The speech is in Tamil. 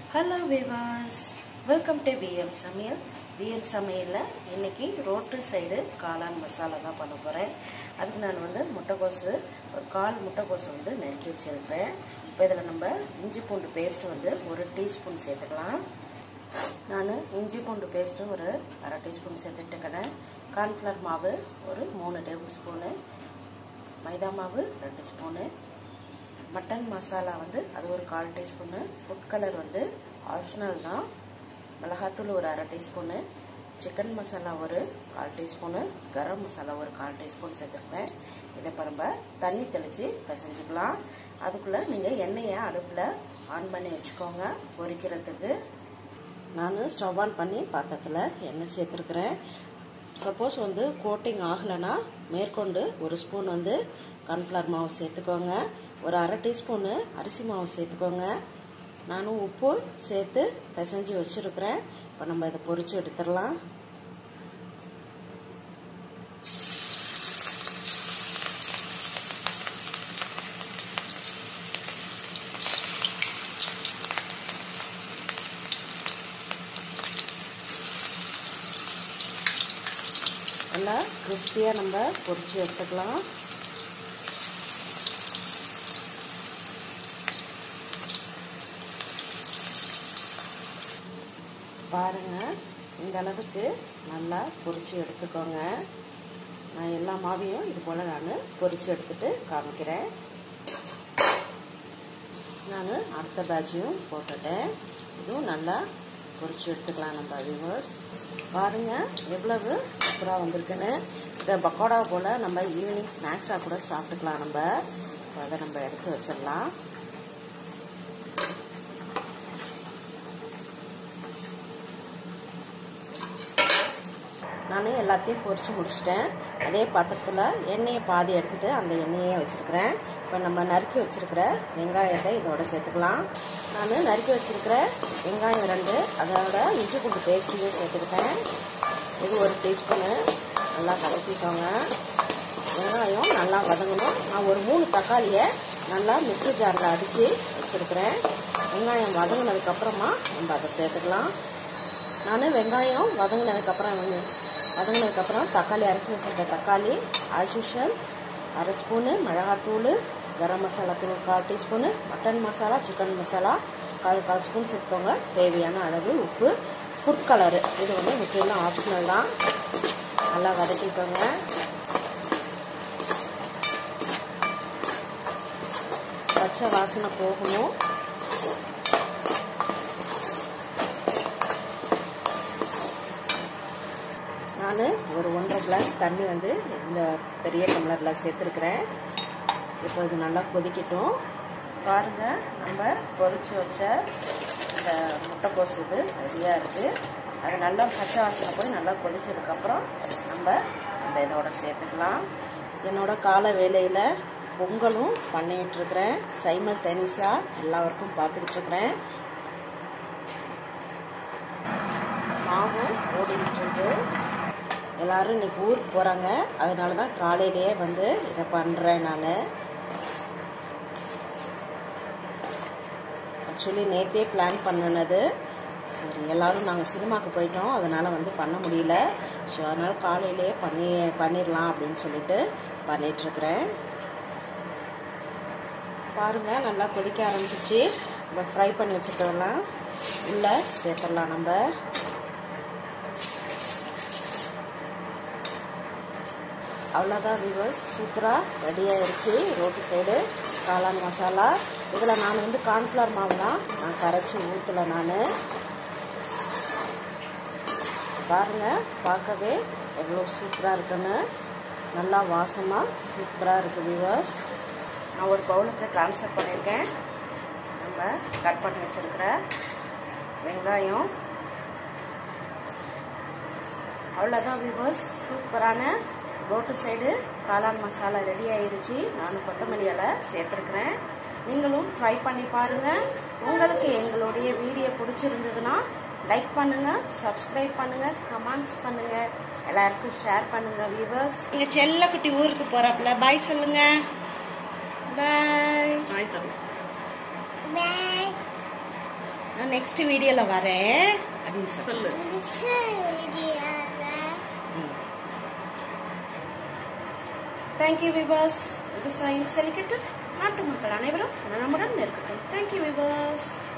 Hello viewers welcome to PM Samayal PM சமையலில் இன்னைக்கு ரோட்டு சைடு காளான் மசாலா தான் பண்ண போகிறேன் அதுக்கு நான் வந்து முட்டைக்கோசு ஒரு கால் முட்டைக்கோசு வந்து நறுக்கி வச்சுருக்கிறேன் இப்போ இதில் நம்ம இஞ்சி பூண்டு பேஸ்ட்டு வந்து ஒரு டீஸ்பூன் சேர்த்துக்கலாம் நான் இஞ்சி பூண்டு பேஸ்ட்டு ஒரு அரை டீஸ்பூன் சேர்த்துட்டுக்கிறேன் கார்ன்ஃப்ளவர் மாவு ஒரு மூணு டேபிள் ஸ்பூனு மைதா மாவு ரெண்டு ஸ்பூனு மட்டன் மசாலா வந்து அது ஒரு கால் டீஸ்பூனு ஃபுட் கலர் வந்து ஆப்ஷனல் தான் மிளகாத்தூள் ஒரு அரை டீஸ்பூனு சிக்கன் மசாலா ஒரு கால் டீஸ்பூனு கரம் மசாலா ஒரு கால் டீஸ்பூன் சேர்த்துருப்பேன் இதை இப்போ நம்ம தண்ணி தெளித்து பிசைஞ்சிக்கலாம் அதுக்குள்ளே நீங்கள் எண்ணெயை அடுப்பில் ஆன் பண்ணி வச்சுக்கோங்க பொரிக்கிறதுக்கு நான் ஸ்டவ் ஆன் பண்ணி பாத்திரத்தில் எண்ணெய் சேர்த்துருக்குறேன் சப்போஸ் வந்து கோட்டிங் ஆகலைன்னா மேற்கொண்டு ஒரு ஸ்பூன் வந்து கார்ன்ஃப்ளவர் மாவு சேர்த்துக்கோங்க ஒரு அரை டீஸ்பூனு அரிசி மாவு சேர்த்துக்கோங்க நானும் உப்பு சேர்த்து பிசைஞ்சு வச்சுருக்கிறேன் இப்போ நம்ம இதை பொரிச்சு எடுத்துடலாம் நல்லா கிறிஸ்பியாக நம்ம பொரிச்சு எடுத்துக்கலாம் பாருங்கள் இந்த அளவுக்கு நல்லா பொரிச்சு எடுத்துக்கோங்க நான் எல்லா மாவையும் இது போல் நான் பொரிச்சு எடுத்துட்டு காமிக்கிறேன் நான் அடுத்த பேட்சையும் போட்டுட்டேன் இதுவும் நல்லா பொரிச்சு எடுத்துக்கலாம் நம்ம வியூவர்ஸ் பாருங்கள் எவ்வளவு சூப்பராக வந்திருக்குன்னு இந்த பக்கோடா போல் நம்ம ஈவினிங் ஸ்நாக்ஸாக கூட சாப்பிட்டுக்கலாம் நம்ம அதை நம்ம எடுத்து வச்சிடலாம் நான் எல்லாத்தையும் பொரித்து முடிச்சிட்டேன் அதே பாத்திரத்தில் எண்ணெயை பாதி எடுத்துகிட்டு அந்த எண்ணெயே வச்சுருக்கிறேன் இப்போ நம்ம நறுக்கி வச்சுருக்கிற வெங்காயத்தை இதோட சேர்த்துக்கலாம் நான் நறுக்கி வச்சுருக்கிற வெங்காயம் ரெண்டு அதோட இஞ்சி பூண்டு பேஸ்ட்டையும் சேர்த்துக்கிட்டேன் இது ஒரு டீஸ்பூனு நல்லா கலக்கிக்கோங்க வெங்காயம் நல்லா வதங்கணும் நான் ஒரு மூணு தக்காளியை நல்லா மிக்சி ஜாரில் அடித்து வச்சுருக்கிறேன் வெங்காயம் வதங்கினதுக்கப்புறமா நம்ம அதை சேர்த்துக்கலாம் நான் வெங்காயம் வதங்கினதுக்கப்புறம் வதங்கினதுக்கப்புறம் தக்காளி அரைச்சி வச்சுருக்க தக்காளி ஆஸ் யூஷுவல் அரை ஸ்பூனு மிளகாத்தூள் கரம் மசாலா தூள் கால் teaspoon mutton masala chicken masala கால் கால் ஸ்பூன் சேர்த்துக்கோங்க தேவையான அளவு உப்பு ஃபுட் கலரு இது வந்து முற்றிலும் ஆப்ஷனல் தான் நல்லா வதக்கிக்கோங்க பச்சை வாசனை போகணும் நான் ஒரு ஒன்றரை கிளாஸ் தண்ணி வந்து இந்த பெரிய டம்ளரில் சேர்த்துருக்குறேன் இப்போ இது நல்லா கொதிக்கட்டும் பாருங்கள் நம்ம பொரிச்சு வச்ச இந்த முட்டைக்கோசு இது ரெடியாக இருக்குது அது நல்லா பச்சை வாசனை போய் நல்லா கொதிச்சதுக்கப்புறம் நம்ம அந்த இதோட சேர்த்துக்கலாம் என்னோட கால வேலையில் பொங்கலும் பண்ணிகிட்ருக்கிறேன் சைமல் டெனிஸாக எல்லா ஒர்க்கும் பார்த்துக்கிட்டு மாவும் ஓடிக்கிட்டு இருக்கு எல்லாரும் இன்னைக்கு ஊருக்கு போகிறாங்க அதனால தான் காலையிலேயே வந்து இதை பண்ணுறேன் நான் ஆக்சுவலி நேற்றே பிளான் பண்ணினது சரி எல்லோரும் நாங்கள் சினிமாவுக்கு போயிட்டோம் அதனால் வந்து பண்ண முடியல ஸோ அதனால் காலையிலேயே பண்ணி பண்ணிடலாம் அப்படின்னு சொல்லிட்டு பண்ணிகிட்ருக்குறேன் பாருங்கள் நல்லா கொதிக்க ஆரம்பிச்சிச்சு நம்ம ஃப்ரை பண்ணி வச்சுட்டோம்லாம் உள்ளே சேர்த்துடலாம் நம்ம அவ்வளோதான் வியூவர்ஸ் சூப்பராக ரெடியாக இருக்குது ரோட்டு சைடு காளான் மசாலா இதில் நான் வந்து கார்ன்ஃப்ளவர் மாவு தான் நான் கரைச்சி ஊற்றலை நான் பாருங்கள் பார்க்கவே எவ்வளோ சூப்பராக இருக்குன்னு நல்லா வாசமாக சூப்பராக இருக்குது வியூவர்ஸ் நான் ஒரு பவுலுக்கு ட்ரான்ஸ்ஃபர் பண்ணியிருக்கேன் நம்ம கட் பண்ணி வச்சுருக்கிற வெங்காயம் அவ்வளோதான் வியூவர்ஸ் சூப்பரான ரோட்டு சைடு காளான் மசாலா ரெடி ஆயிடுச்சு நானும் கொத்தமல்லி இலை சேர்த்துருக்குறேன் நீங்களும் ட்ரை பண்ணி பாருங்கள் உங்களுக்கு எங்களுடைய வீடியோ பிடிச்சிருந்ததுன்னா லைக் பண்ணுங்கள் சப்ஸ்கிரைப் பண்ணுங்கள் கமெண்ட்ஸ் பண்ணுங்கள் எல்லாருக்கும் ஷேர் பண்ணுங்கள் வியூவர்ஸ் எங்கள் செல்லக்குட்டி ஊருக்கு போகிறாப்புல பாய் சொல்லுங்கள் பாய் ஆய் தம்பி Bye. நான் நெக்ஸ்ட் வீடியோவில் வரேன் அப்படின்னு சொல்லு சொல்லு தேங்க்யூ விபாஸ் விவசாயம் செழிக்கட்டும் நாட்டு மக்கள் அனைவரும் நலமுடன் இருக்கட்டும் தேங்க்யூ விபாஸ்